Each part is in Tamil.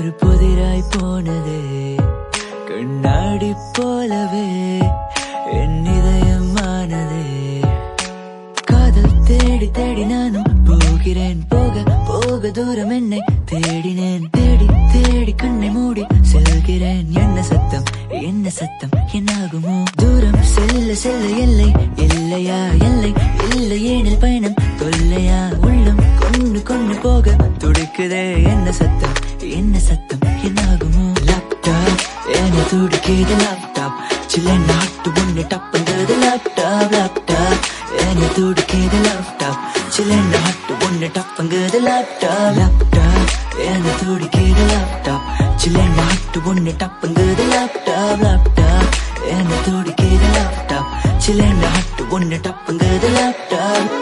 ஒரு புதிராய் போனதே கண்ணாடி போலவே என் இதயமானதே காதல் தேடி தேடி நானும் போகிறேன் போக போக தூரம் என்னை தேடினேன் தேடி தேடி கண்ணை மூடி செல்கிறேன் என்ன சத்தம் என்ன சத்தம் என்னாகுமோ தூரம் செல்ல செல்ல எல்லை இல்லையா எல்லை இல்லை ஏனில் பயணம் தொல்லையா உள்ளம் கொண்டு கொண்டு போக துடிக்குதே என்ன சத்தம் என்ன சத்தம் என்னாகுமோ லேப்டாப் என்ன துடிக்குது லேப்டாப் சில நாட்டு ஒன்று டப்புங்கிறது லேப்டாப் லேப்டாப் என்ன துடிக்குது லேப்டாப் சில நாட்டு ஒன்று டப்புங்கிறது லேப்டாப் லேப்டாப் என்ன துடிக்குது லேப்டாப் சில நாட்டு ஒன்று டப்புங்கிறது லேப்டாப் லேப்டாப் என்ன துடிக்குது லேப்டாப் சில நாட்டு ஒன்று டப்புங்கிறது லேப்டாப்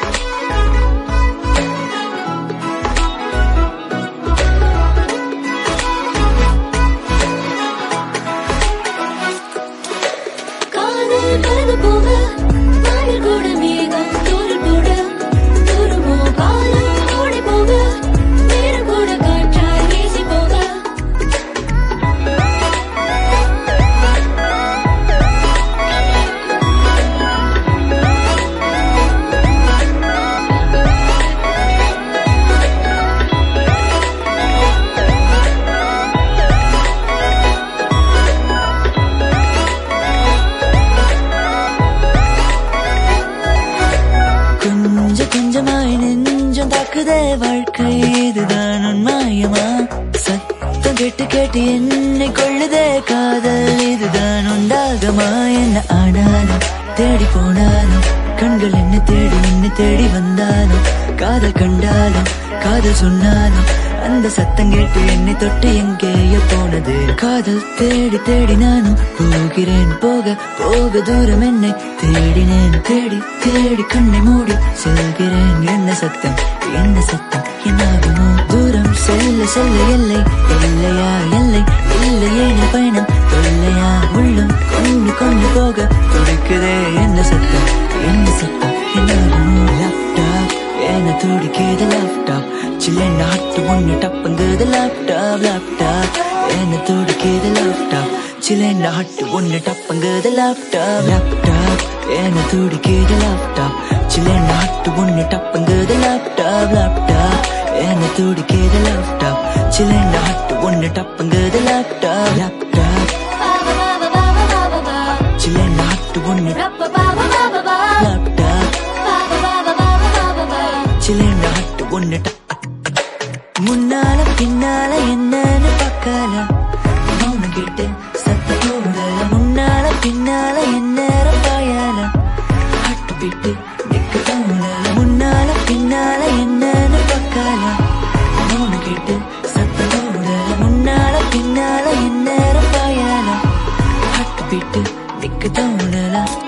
காதல் பறந்து போக மயில் கூட மேகம் தூரல் போட தூரமோ காலம் ஓடி போக நேரம் கூட காற்றாய் வீசி போக கொஞ்ச கொஞ்சமாய் நெஞ்சம் தாக்குதே வாழ்க்கை இதுதான் உன் மாயமா சத்தம் கேட்டு கேட்டு என்னை கொள்ளுதே காதல் இதுதான் உண்டாகமா என்ன ஆனாலும் தேடி போனாலும் கண்கள் என்ன தேடி என்ன தேடி வந்தாலும் காதல் கண்டாலும் காதல் சொன்னாலும் அந்த சத்தம் கேட்டு என்னை தொட்டு எங்கேயோ போனது காதல் தேடி தேடி நானும் போகிறேன் போக போக தூரம் என்னை தேடினேன் தேடி தேடி கண்ணை மூடி செல்கிறேன் என்ன சத்தம் என்ன சத்தம் என்னாகுமோ தூரம் செல்ல செல்ல எல்லை இல்லையா எல்லை இல்லை ஏன பயணம் தொல்லையா உள்ளம் கொண்டு கொண்டு போக துடிக்குதே என்ன சத்தம் என்ன சத்தம் என்னாகுமோ லேப்டாப் என துடிக்குது லேப்டாப் சில நாட்டு ஒண்ணு டப்புங்குது லேப்டாப் லேப்டாப் என துடிக்குது லேப்டாப் சில நாட்டு ஒண்ணு டப்புங்குது லேப்டாப் லேப்டாப் என துடிக்குது லேப்டாப் சில நாட்டு ஒண்ணு டப்புங்குது லேப்டாப் லேப்டாப் என துடிக்குது லேப்டாப் சில நாட்டு ஒண்ணு டப்புங்குது லேப்டாப் லேப்டாப் பாபா பாபா பாபா பாபா பா சில நாட்டு ஒண்ணு ரப்ப பாபா பாபா பா லேப்டாப் பாபா பாபா பாபா பாபா பா சில நாட்டு ஒண்ணு ட- முன்னால பின்னால என்னன்னு பார்க்கல மௌனம் கேட்டு சத்த போடல முன்னால பின்னால என்ன பாயால ஹட்டு பிட்டு நிக்க தோணல முன்னால பின்னால என்னன்னு பார்க்கல மௌனம் கேட்டு சத்த போடல முன்னால பின்னால என்ன பாயால ஹட்டு பிட்டு நிக்க தோணல